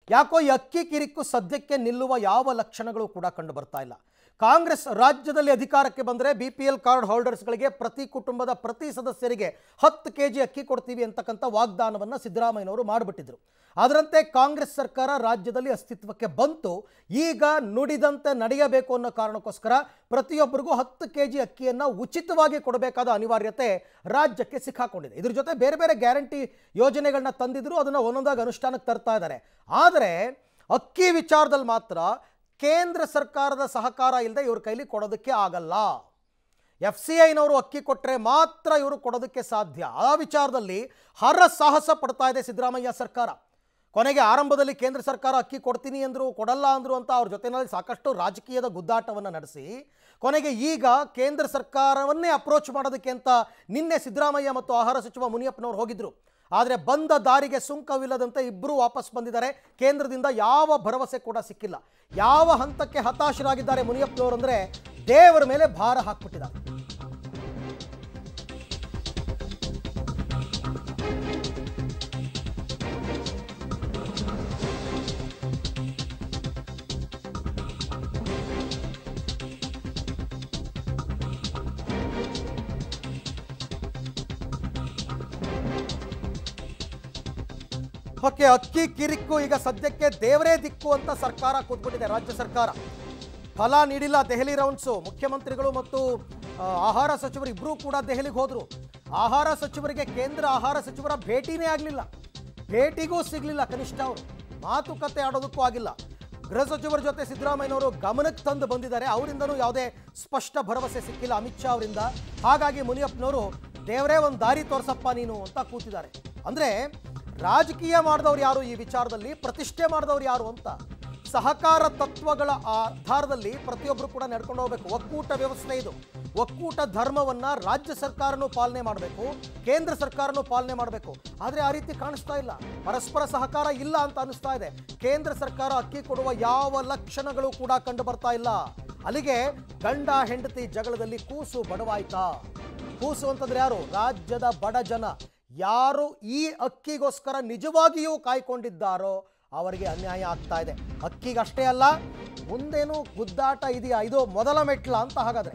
ಯಾಕೋ ಈ ಅಕ್ಕಿ ಕಿರಿಕು ಸದ್ಯಕ್ಕೆ ನಿಲ್ಲುವ ಯಾವ ಲಕ್ಷಣಗಳು ಕೂಡ ಕಂಡು ಬರ್ತಾ ಇಲ್ಲ ಕಾಂಗ್ರೆಸ್ ರಾಜ್ಯದಲ್ಲಿ ಅಧಿಕಾರಕ್ಕೆ ಬಂದರೆ ಬಿ ಪಿ ಎಲ್ ಕಾರ್ಡ್ ಹೋಲ್ಡರ್ಸ್ಗಳಿಗೆ ಪ್ರತಿ ಕುಟುಂಬದ ಪ್ರತಿ ಸದಸ್ಯರಿಗೆ ಹತ್ತು ಕೆ ಜಿ ಅಕ್ಕಿ ಕೊಡ್ತೀವಿ ಅಂತಕ್ಕಂಥ ವಾಗ್ದಾನವನ್ನು ಸಿದ್ದರಾಮಯ್ಯನವರು ಮಾಡಿಬಿಟ್ಟಿದ್ರು ಅದರಂತೆ ಕಾಂಗ್ರೆಸ್ ಸರ್ಕಾರ ರಾಜ್ಯದಲ್ಲಿ ಅಸ್ತಿತ್ವಕ್ಕೆ ಬಂತು ಈಗ ನುಡಿದಂತೆ ನಡೆಯಬೇಕು ಅನ್ನೋ ಕಾರಣಕ್ಕೋಸ್ಕರ ಪ್ರತಿಯೊಬ್ಬರಿಗೂ ಹತ್ತು ಕೆ ಜಿ ಅಕ್ಕಿಯನ್ನು ಉಚಿತವಾಗಿ ಕೊಡಬೇಕಾದ ಅನಿವಾರ್ಯತೆ ರಾಜ್ಯಕ್ಕೆ ಸಿಕ್ಕಾಕೊಂಡಿದೆ ಇದ್ರ ಜೊತೆ ಬೇರೆ ಬೇರೆ ಗ್ಯಾರಂಟಿ ಯೋಜನೆಗಳನ್ನ ತಂದಿದ್ರು ಅದನ್ನು ಒಂದೊಂದಾಗಿ ಅನುಷ್ಠಾನಕ್ಕೆ ತರ್ತಾ ಇದ್ದಾರೆ ಆದರೆ ಅಕ್ಕಿ ವಿಚಾರದಲ್ಲಿ ಮಾತ್ರ ಕೇಂದ್ರ ಸರ್ಕಾರದ ಸಹಕಾರ ಇಲ್ಲದೆ ಇವ್ರ ಕೈಲಿ ಕೊಡೋದಕ್ಕೆ ಆಗಲ್ಲ ಎಫ್ ಸಿ ಐನವರು ಅಕ್ಕಿ ಕೊಟ್ಟರೆ ಮಾತ್ರ ಇವರು ಕೊಡೋದಕ್ಕೆ ಸಾಧ್ಯ ಆ ವಿಚಾರದಲ್ಲಿ ಹರ ಸಾಹಸ ಪಡ್ತಾ ಇದೆ ಸಿದ್ದರಾಮಯ್ಯ ಸರ್ಕಾರ ಕೊನೆಗೆ ಆರಂಭದಲ್ಲಿ ಕೇಂದ್ರ ಸರ್ಕಾರ ಅಕ್ಕಿ ಕೊಡ್ತೀನಿ ಅಂದರು ಕೊಡಲ್ಲ ಅಂದರು ಅಂತ ಅವ್ರ ಜೊತೆಯಲ್ಲಿ ಸಾಕಷ್ಟು ರಾಜಕೀಯದ ಗುದ್ದಾಟವನ್ನು ನಡೆಸಿ ಕೊನೆಗೆ ಈಗ ಕೇಂದ್ರ ಸರ್ಕಾರವನ್ನೇ ಅಪ್ರೋಚ್ ಮಾಡೋದಕ್ಕೆ ಅಂತ ನಿನ್ನೆ ಸಿದ್ದರಾಮಯ್ಯ ಮತ್ತು ಆಹಾರ ಸಚಿವ ಮುನಿಯಪ್ಪನವರು ಹೋಗಿದ್ರು ಆದರೆ ಬಂದ ದಾರಿಗೆ ಸುಂಕವಿಲ್ಲದಂತೆ ಇಬ್ಬರೂ ವಾಪಸ್ ಬಂದಿದ್ದಾರೆ ಕೇಂದ್ರದಿಂದ ಯಾವ ಭರವಸೆ ಕೂಡ ಸಿಕ್ಕಿಲ್ಲ ಯಾವ ಹಂತಕ್ಕೆ ಹತಾಶರಾಗಿದ್ದಾರೆ ಮುನಿಯಪ್ಪನವರು ಅಂದರೆ ದೇವರ ಮೇಲೆ ಭಾರ ಹಾಕ್ಬಿಟ್ಟಿದ್ದಾರೆ ಓಕೆ ಅಕ್ಕಿ ಕಿರಿಕು ಈಗ ಸದ್ಯಕ್ಕೆ ದೇವರೇ ದಿಕ್ಕು ಅಂತ ಸರ್ಕಾರ ಕೂತ್ಬಿಟ್ಟಿದೆ ರಾಜ್ಯ ಸರ್ಕಾರ ಫಲ ನೀಡಿಲ್ಲ ದೆಹಲಿ ರೌಂಡ್ಸು ಮುಖ್ಯಮಂತ್ರಿಗಳು ಮತ್ತು ಆ, ಆಹಾರ ಸಚಿವರು ಇಬ್ಬರೂ ಕೂಡ ದೆಹಲಿಗೆ ಹೋದರು ಆಹಾರ ಸಚಿವರಿಗೆ ಕೇಂದ್ರ ಆಹಾರ ಸಚಿವರ ಭೇಟಿನೇ ಆಗಲಿಲ್ಲ ಭೇಟಿಗೂ ಸಿಗಲಿಲ್ಲ ಕನಿಷ್ಠ ಅವರು ಮಾತುಕತೆ ಆಡೋದಕ್ಕೂ ಆಗಿಲ್ಲ ಗೃಹ ಸಚಿವರ ಜೊತೆ ಸಿದ್ದರಾಮಯ್ಯನವರು ಗಮನಕ್ಕೆ ತಂದು ಬಂದಿದ್ದಾರೆ ಅವರಿಂದನೂ ಯಾವುದೇ ಸ್ಪಷ್ಟ ಭರವಸೆ ಸಿಕ್ಕಿಲ್ಲ ಅಮಿತ್ ಶಾ ಅವರಿಂದ ಹಾಗಾಗಿ ಮುನಿಯಪ್ಪನವರು ದೇವರೇ ಒಂದು ದಾರಿ ತೋರ್ಸಪ್ಪ ನೀನು ಅಂತ ಕೂತಿದ್ದಾರೆ ಅಂದರೆ ರಾಜಕೀಯ ಮಾಡಿದವ್ರು ಯಾರು ಈ ವಿಚಾರದಲ್ಲಿ ಪ್ರತಿಷ್ಠೆ ಮಾಡಿದವ್ರು ಯಾರು ಅಂತ ಸಹಕಾರ ತತ್ವಗಳ ಆಧಾರದಲ್ಲಿ ಪ್ರತಿಯೊಬ್ಬರು ಕೂಡ ನಡ್ಕೊಂಡು ಹೋಗಬೇಕು ಒಕ್ಕೂಟ ವ್ಯವಸ್ಥೆ ಇದು ಒಕ್ಕೂಟ ಧರ್ಮವನ್ನ ರಾಜ್ಯ ಸರ್ಕಾರನೂ ಪಾಲನೆ ಮಾಡಬೇಕು ಕೇಂದ್ರ ಸರ್ಕಾರನೂ ಪಾಲನೆ ಮಾಡಬೇಕು ಆದರೆ ಆ ರೀತಿ ಕಾಣಿಸ್ತಾ ಇಲ್ಲ ಪರಸ್ಪರ ಸಹಕಾರ ಇಲ್ಲ ಅಂತ ಅನಿಸ್ತಾ ಇದೆ ಕೇಂದ್ರ ಸರ್ಕಾರ ಅಕ್ಕಿ ಕೊಡುವ ಯಾವ ಲಕ್ಷಣಗಳು ಕೂಡ ಕಂಡು ಬರ್ತಾ ಇಲ್ಲ ಅಲ್ಲಿಗೆ ಗಂಡ ಹೆಂಡತಿ ಜಗಳದಲ್ಲಿ ಕೂಸು ಬಡವಾಯ್ತಾ ಕೂಸು ಅಂತಂದ್ರೆ ಯಾರು ರಾಜ್ಯದ ಬಡ ಜನ ಯಾರು ಈ ಅಕ್ಕಿಗೋಸ್ಕರ ನಿಜವಾಗಿಯೂ ಕಾಯ್ಕೊಂಡಿದ್ದಾರೋ ಅವರಿಗೆ ಅನ್ಯಾಯ ಆಗ್ತಾ ಇದೆ ಅಕ್ಕಿಗಷ್ಟೇ ಅಲ್ಲ ಮುಂದೇನು ಗುದ್ದಾಟ ಇದೆಯಾ ಇದು ಮೊದಲ ಮೆಟ್ಲ ಅಂತ ಹಾಗಾದ್ರೆ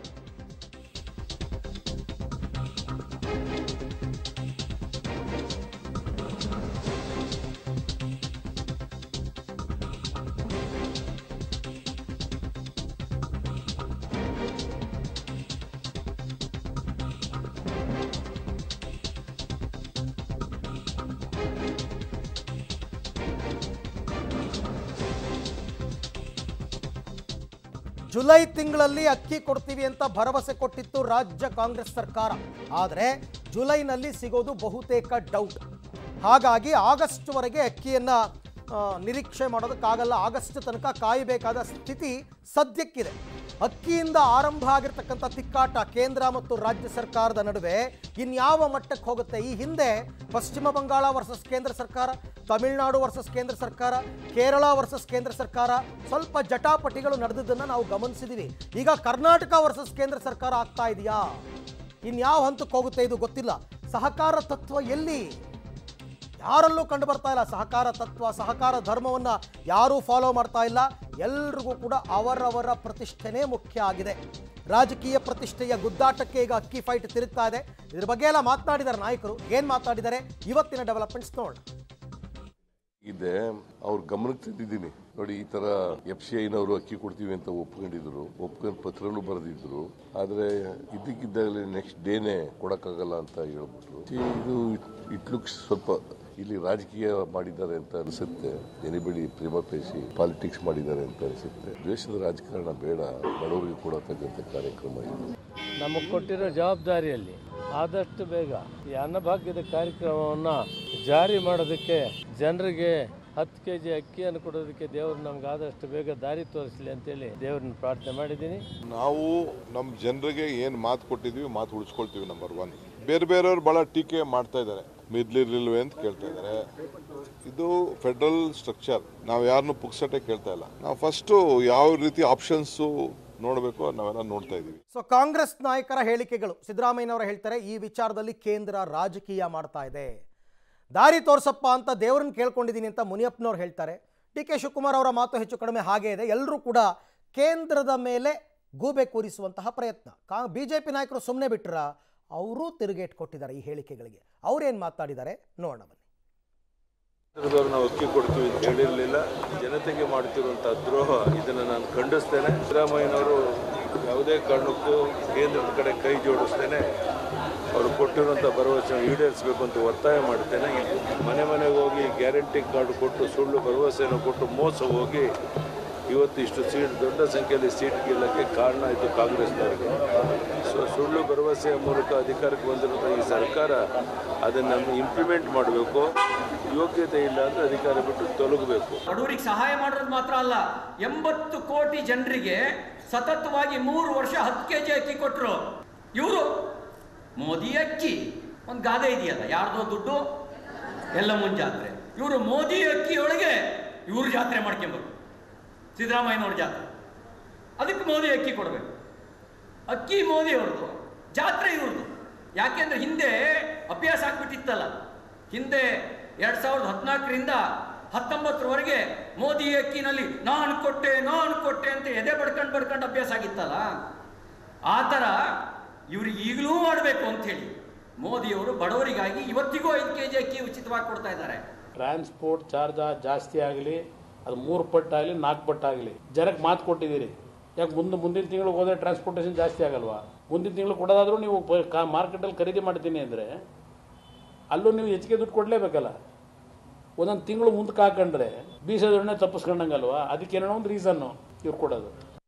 ಜುಲೈ ತಿಂಗಳಲ್ಲಿ ಅಕ್ಕಿ ಕೊಡ್ತೀವಿ ಅಂತ ಭರವಸೆ ಕೊಟ್ಟಿತ್ತು ರಾಜ್ಯ ಕಾಂಗ್ರೆಸ್ ಸರ್ಕಾರ ಆದರೆ ಜುಲೈನಲ್ಲಿ ಸಿಗೋದು ಬಹುತೇಕ ಡೌಟ್ ಹಾಗಾಗಿ ಆಗಸ್ಟ್ವರೆಗೆ ಅಕ್ಕಿಯನ್ನು ನಿರೀಕ್ಷೆ ಮಾಡೋದಕ್ಕಾಗಲ್ಲ ಆಗಸ್ಟ್ ತನಕ ಕಾಯಬೇಕಾದ ಸ್ಥಿತಿ ಸದ್ಯಕ್ಕಿದೆ ಅಕ್ಕಿಯಿಂದ ಆರಂಭ ಆಗಿರ್ತಕ್ಕಂಥ ತಿಕ್ಕಾಟ ಕೇಂದ್ರ ಮತ್ತು ರಾಜ್ಯ ಸರ್ಕಾರದ ನಡುವೆ ಇನ್ಯಾವ ಮಟ್ಟಕ್ಕೆ ಹೋಗುತ್ತೆ ಈ ಹಿಂದೆ ಪಶ್ಚಿಮ ಬಂಗಾಳ ವರ್ಸಸ್ ಕೇಂದ್ರ ಸರ್ಕಾರ ತಮಿಳುನಾಡು ವರ್ಸಸ್ ಕೇಂದ್ರ ಸರ್ಕಾರ ಕೇರಳ ವರ್ಸಸ್ ಕೇಂದ್ರ ಸರ್ಕಾರ ಸ್ವಲ್ಪ ಜಟಾಪಟಿಗಳು ನಡೆದಿದ್ದನ್ನು ನಾವು ಗಮನಿಸಿದ್ದೀವಿ ಈಗ ಕರ್ನಾಟಕ ವರ್ಸಸ್ ಕೇಂದ್ರ ಸರ್ಕಾರ ಆಗ್ತಾ ಇದೆಯಾ ಇನ್ಯಾವ ಹಂತಕ್ಕೆ ಹೋಗುತ್ತೆ ಇದು ಗೊತ್ತಿಲ್ಲ ಸಹಕಾರ ತತ್ವ ಎಲ್ಲಿ ಯಾರಲ್ಲೂ ಕಂಡು ಬರ್ತಾ ಇಲ್ಲ ಸಹಕಾರ ತತ್ವ ಸಹಕಾರ ಧರ್ಮವನ್ನು ಯಾರೂ ಫಾಲೋ ಮಾಡ್ತಾ ಇಲ್ಲ ಎಲ್ರಿಗೂ ಕೂಡ ಅವರವರ ಪ್ರತಿಷ್ಠೆನೇ ಮುಖ್ಯ ಆಗಿದೆ ರಾಜಕೀಯ ಪ್ರತಿಷ್ಠೆಯ ಗುದ್ದಾಟಕ್ಕೆ ಈಗ ಅಕ್ಕಿ ಫೈಟ್ ತಿರುಗ್ತಾ ಇದೆ ಇದ್ರ ಬಗ್ಗೆ ಎಲ್ಲ ಮಾತನಾಡಿದ್ದಾರೆ ನಾಯಕರು ಏನು ಮಾತನಾಡಿದ್ದಾರೆ ಇವತ್ತಿನ ಡೆವಲಪ್ಮೆಂಟ್ಸ್ ನೋಡೋಣ ಇದೆ ಅವ್ರ ಗಮನಕ್ಕೆ ತಂದಿದ್ದೀನಿ ನೋಡಿ ಈ ತರ ಎಫ್ ಸಿ ಐನವರು ಅಕ್ಕಿ ಕೊಡ್ತೀವಿ ಅಂತ ಒಪ್ಕೊಂಡಿದ್ರು ಒಪ್ಕೊಂಡು ಪತ್ರನೂ ಬರೆದಿದ್ರು ಆದ್ರೆ ಇದಕ್ಕಿದ್ದಾಗಲೇ ನೆಕ್ಸ್ಟ್ ಡೇನೆ ಕೊಡಕ್ಕಾಗಲ್ಲ ಅಂತ ಹೇಳ್ಬಿಟ್ರು See, ಇದು ಇಟ್ ಲುಕ್ಸ್ ಸ್ವಲ್ಪ ಇಲ್ಲಿ ರಾಜಕೀಯ ಮಾಡಿದ್ದಾರೆ ಅಂತ ಅನಿಸುತ್ತೆ ಎನಿಬಡಿ ಪ್ರೇಮ ಪೇಸಿ ಪಾಲಿಟಿಕ್ಸ್ ಮಾಡಿದ್ದಾರೆ ಅಂತ ಅನಿಸುತ್ತೆ ದೇಶದ ರಾಜಕಾರಣ ಬೇಡ ಬಡವರಿಗೆ ಕೊಡತಕ್ಕಂಥ ಕಾರ್ಯಕ್ರಮ ಇದು ನಮಗೆ ಕೊಟ್ಟಿರೋ ಜವಾಬ್ದಾರಿಯಲ್ಲಿ ಆದಷ್ಟು ಬೇಗ ಈ ಅನ್ನಭಾಗ್ಯದ ಕಾರ್ಯಕ್ರಮವನ್ನು ಜಾರಿ ಮಾಡೋದಕ್ಕೆ ಜನರಿಗೆ ಹತ್ತು ಕೆ ಜಿ ಅಕ್ಕಿಯನ್ನು ಕೊಡೋದಕ್ಕೆ ದೇವರು ನಮ್ಗೆ ಆದಷ್ಟು ಬೇಗ ದಾರಿ ತೋರಿಸಲಿ ಅಂತೇಳಿ ದೇವ್ರನ್ನ ಪ್ರಾರ್ಥನೆ ಮಾಡಿದ್ದೀನಿ ನಾವು ನಮ್ಮ ಜನರಿಗೆ ಏನು ಮಾತು ಕೊಟ್ಟಿದ್ವಿ ಮಾತು ಉಳಿಸ್ಕೊಳ್ತೀವಿ ನಂಬರ್ ಒನ್ ಬೇರೆ ಬೇರೆಯವ್ರು ಭಾಳ ಟೀಕೆ ಮಾಡ್ತಾ ಇದ್ದಾರೆ ಮಿದ್ಲಿರ್ಲಿಲ್ವೇ ಅಂತ ಕೇಳ್ತಾ ಇದ್ದಾರೆ ಇದು ಫೆಡರಲ್ ಸ್ಟ್ರಕ್ಚರ್ ನಾವು ಯಾರನ್ನೂ ಪುಕ್ಸಟೆ ಕೇಳ್ತಾ ಇಲ್ಲ ನಾವು ಫಸ್ಟು ಯಾವ ರೀತಿ ಆಪ್ಷನ್ಸು ನೋಡಬೇಕು ನಾವೆಲ್ಲ ನೋಡ್ತಾ ಇದ್ದೀವಿ ಸೊ ಕಾಂಗ್ರೆಸ್ ನಾಯಕರ ಹೇಳಿಕೆಗಳು ಸಿದ್ದರಾಮಯ್ಯನವರು ಹೇಳ್ತಾರೆ ಈ ವಿಚಾರದಲ್ಲಿ ಕೇಂದ್ರ ರಾಜಕೀಯ ಮಾಡ್ತಾ ಇದೆ ದಾರಿ ತೋರ್ಸಪ್ಪ ಅಂತ ದೇವ್ರನ್ನ ಕೇಳ್ಕೊಂಡಿದ್ದೀನಿ ಅಂತ ಮುನಿಯಪ್ಪನವ್ರು ಹೇಳ್ತಾರೆ ಡಿ ಕೆ ಶಿವಕುಮಾರ್ ಅವರ ಮಾತು ಹೆಚ್ಚು ಕಡಿಮೆ ಹಾಗೇ ಇದೆ ಎಲ್ಲರೂ ಕೂಡ ಕೇಂದ್ರದ ಮೇಲೆ ಗೂಬೆ ಕೂರಿಸುವಂತಹ ಪ್ರಯತ್ನ ಕಾ ಬಿ ಜೆ ಪಿ ನಾಯಕರು ಸುಮ್ಮನೆ ಬಿಟ್ರ ಅವರೂ ತಿರುಗೇಟ್ ಕೊಟ್ಟಿದ್ದಾರೆ ಈ ಹೇಳಿಕೆಗಳಿಗೆ ಅವ್ರೇನು ಮಾತಾಡಿದ್ದಾರೆ ನೋಡೋಣ ಬನ್ನಿ ಕೇಂದ್ರದವ್ರು ನಾವು ಅಕ್ಕಿ ಕೊಡ್ತೀವಿ ಅಂತ ಹೇಳಿರಲಿಲ್ಲ ಜನತೆಗೆ ಮಾಡ್ತಿರುವಂಥ ದ್ರೋಹ ಇದನ್ನು ನಾನು ಖಂಡಿಸ್ತೇನೆ ಸಿದ್ದರಾಮಯ್ಯನವರು ಯಾವುದೇ ಕಾರಣಕ್ಕೂ ಕೇಂದ್ರದ ಕಡೆ ಕೈ ಜೋಡಿಸ್ತೇನೆ ಅವರು ಕೊಟ್ಟಿರುವಂಥ ಭರವಸೆ ಈಡೇರಿಸಬೇಕು ಅಂತ ಒತ್ತಾಯ ಮಾಡ್ತೇನೆ ಮನೆ ಮನೆಗೆ ಹೋಗಿ ಗ್ಯಾರಂಟಿ ಕಾರ್ಡ್ ಕೊಟ್ಟು ಸುಳ್ಳು ಭರವಸೆಯನ್ನು ಕೊಟ್ಟು ಮೋಸ ಹೋಗಿ ಇವತ್ತು ಇಷ್ಟು ಸೀಟ್ ದೊಡ್ಡ ಸಂಖ್ಯೆಯಲ್ಲಿ ಸೀಟ್ ಗೆಲ್ಲಕ್ಕೆ ಕಾರಣ ಆಯಿತು ಕಾಂಗ್ರೆಸ್ನವರಿಗೆ ಸೊ ಸುಳ್ಳು ಭರವಸೆಯ ಮೂಲಕ ಅಧಿಕಾರಕ್ಕೆ ಬಂದಿರುವಂಥ ಈ ಸರ್ಕಾರ ಅದನ್ನು ಇಂಪ್ಲಿಮೆಂಟ್ ಮಾಡಬೇಕು ಯೋಗ್ಯತೆ ಇಲ್ಲ ಅಂದರೆ ಅಧಿಕಾರ ಬಿಟ್ಟು ತೊಲಗಬೇಕು ಬಡವರಿಗೆ ಸಹಾಯ ಮಾಡೋದು ಮಾತ್ರ ಅಲ್ಲ ಎಂಬತ್ತು ಕೋಟಿ ಜನರಿಗೆ ಸತತವಾಗಿ ಮೂರು ವರ್ಷ ಹತ್ತು ಕೆ ಜಿ ಅಕ್ಕಿ ಕೊಟ್ಟರು ಇವರು ಮೋದಿ ಅಕ್ಕಿ ಒಂದು ಗಾದೆ ಇದೆಯಲ್ಲ ಯಾರ್ದೋ ದುಡ್ಡು ಎಲ್ಲ ಜಾತ್ರೆ ಇವರು ಮೋದಿ ಅಕ್ಕಿಯೊಳಗೆ ಇವರು ಜಾತ್ರೆ ಮಾಡ್ಕೊಂಬರು ಸಿದ್ದರಾಮಯ್ಯನವ್ರ ಜಾತ್ರೆ ಅದಕ್ಕೆ ಮೋದಿ ಅಕ್ಕಿ ಕೊಡಬೇಕು ಅಕ್ಕಿ ಮೋದಿ ಅವ್ರದ್ದು ಜಾತ್ರೆ ಇವ್ರದ್ದು ಯಾಕೆಂದ್ರೆ ಹಿಂದೆ ಅಭ್ಯಾಸ ಆಗ್ಬಿಟ್ಟಿತ್ತಲ್ಲ ಹಿಂದೆ ಎರಡ್ ಸಾವಿರದ ಹದಿನಾಲ್ಕರಿಂದ ಹತ್ತೊಂಬತ್ತರವರೆಗೆ ಮೋದಿ ಅಕ್ಕಿನಲ್ಲಿ ನಾನು ಕೊಟ್ಟೆ ನಾನು ಕೊಟ್ಟೆ ಅಂತ ಎದೆ ಬಡ್ಕೊಂಡು ಬಡ್ಕೊಂಡು ಅಭ್ಯಾಸ ಆಗಿತ್ತಲ್ಲ ಆ ಥರ ಇವ್ರಿಗೆ ಈಗಲೂ ಮಾಡಬೇಕು ಅಂತ ಹೇಳಿ ಮೋದಿಯವರು ಬಡವರಿಗಾಗಿ ಇವತ್ತಿಗೂ ಐದು ಕೆ ಜಿ ಅಕ್ಕಿ ಉಚಿತವಾಗಿ ಕೊಡ್ತಾ ಇದ್ದಾರೆ ಟ್ರಾನ್ಸ್ಪೋರ್ಟ್ ಚಾರ್ಜ್ ಜಾಸ್ತಿ ಆಗಲಿ ಅದು ಮೂರು ಪಟ್ಟಾಗಲಿ ನಾಲ್ಕು ಪಟ್ಟಾಗಲಿ ಜನಕ್ಕೆ ಮಾತು ಕೊಟ್ಟಿದ್ದೀರಿ ಯಾಕೆ ಮುಂದೆ ಮುಂದಿನ ತಿಂಗಳು ಹೋದರೆ ಟ್ರಾನ್ಸ್ಪೋರ್ಟೇಷನ್ ಜಾಸ್ತಿ ಆಗಲ್ವಾ ಮುಂದಿನ ತಿಂಗಳು ಕೊಡೋದಾದ್ರೂ ನೀವು ಮಾರ್ಕೆಟಲ್ಲಿ ಖರೀದಿ ಮಾಡ್ತೀನಿ ಅಂದರೆ ಅಲ್ಲೂ ನೀವು ಹೆಚ್ಚಿಗೆ ದುಡ್ಡು ಕೊಡಲೇಬೇಕಲ್ಲ ಒಂದೊಂದು ತಿಂಗಳು ಮುಂದಕ್ಕೆ ಹಾಕೊಂಡ್ರೆ ಬೀಸೋದನ್ನೇ ತಪ್ಪಿಸ್ಕೊಂಡಂಗಲ್ವಾ ಅದಕ್ಕೇನೋ ಒಂದು ರೀಸನ್ನು ಇವ್ರು ಕೊಡೋದು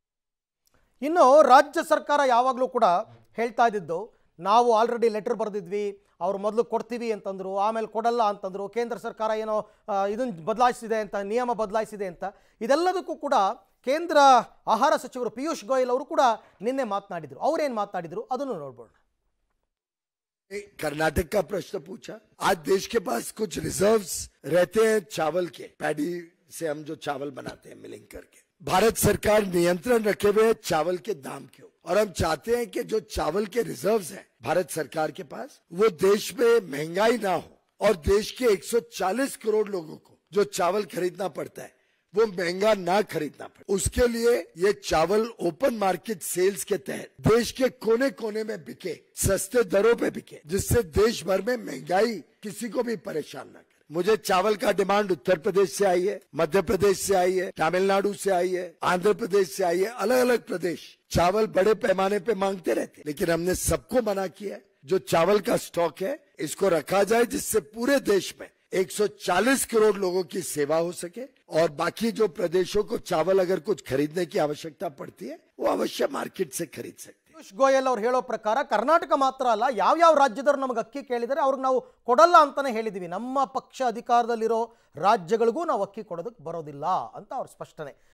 ಇನ್ನು ರಾಜ್ಯ ಸರ್ಕಾರ ಯಾವಾಗಲೂ ಕೂಡ ಹೇಳ್ತಾ ಇದ್ದಿದ್ದು ನಾವು ಆಲ್ರೆಡಿ ಲೆಟರ್ ಬರೆದಿದ್ವಿ ಅವ್ರು ಮೊದಲು ಕೊಡ್ತೀವಿ ಅಂತಂದರು ಆಮೇಲೆ ಕೊಡಲ್ಲ ಅಂತಂದರು ಕೇಂದ್ರ ಸರ್ಕಾರ ಏನೋ ಇದನ್ನು ಬದಲಾಯಿಸಿದೆ ಅಂತ ನಿಯಮ ಬದಲಾಯಿಸಿದೆ ಅಂತ ಇದೆಲ್ಲದಕ್ಕೂ ಕೂಡ ಕೇಂದ್ರ ಆಹಾರ ಸಚಿವರು ಪಿಯೂಷ್ ಗೋಯಲ್ ಅವರು ಕೂಡ ನಿನ್ನೆ ಮಾತನಾಡಿದರು ಅವ್ರೇನು ಮಾತನಾಡಿದರು ಅದನ್ನು ನೋಡ್ಬೋಣ कर्नाटक का प्रश्न पूछा आज देश के पास कुछ रिजर्व्स रहते हैं चावल के पैडी से हम जो चावल बनाते हैं मिलिंग करके भारत सरकार नियंत्रण रखे हुए है चावल के दाम के ऊपर। और हम चाहते हैं कि जो चावल के रिजर्व्स हैं भारत सरकार के पास वो देश में महंगाई ना हो और देश के 140 करोड़ लोगों को जो चावल खरीदना पड़ता है वो महंगा ना खरीदना पड़े उसके लिए ये चावल ओपन मार्केट सेल्स के तहत देश के कोने कोने में बिके सस्ते दरों पे बिके जिससे देश भर में महंगाई किसी को भी परेशान ना करे मुझे चावल का डिमांड उत्तर प्रदेश से आई है मध्य प्रदेश से आई है तमिलनाडु से आई है आंध्र प्रदेश से आई है अलग अलग प्रदेश चावल बड़े पैमाने पे मांगते रहते हैं। लेकिन हमने सबको मना किया है जो चावल का स्टॉक है इसको रखा जाए जिससे पूरे देश में 140 करोड़ लोगों की सेवा हो सके और बाकी जो प्रदेशों को चावल अगर कुछ खरीदने की आवश्यकता पड़ती है वो अवश्य मार्केट से खरीद सकते हैं ಪಿಯೂಷ್ ಗೋಯಲ್ ಅವ್ರು ಹೇಳೋ ಪ್ರಕಾರ ಕರ್ನಾಟಕ ಮಾತ್ರ ಅಲ್ಲ ಯಾವ್ಯಾವ ರಾಜ್ಯದವ್ರು ನಮಗೆ ಅಕ್ಕಿ ಕೇಳಿದರೆ ಅವ್ರಿಗೆ ನಾವು ಕೊಡಲ್ಲ ಅಂತಾನೆ ಹೇಳಿದ್ದೀವಿ ನಮ್ಮ ಪಕ್ಷ ಅಧಿಕಾರದಲ್ಲಿರೋ ರಾಜ್ಯಗಳಿಗೂ ನಾವು ಅಕ್ಕಿ ಕೊಡೋದಕ್ಕೆ ಬರೋದಿಲ್ಲ ಅಂತ ಅವ್ರ ಸ್ಪಷ್ಟನೆ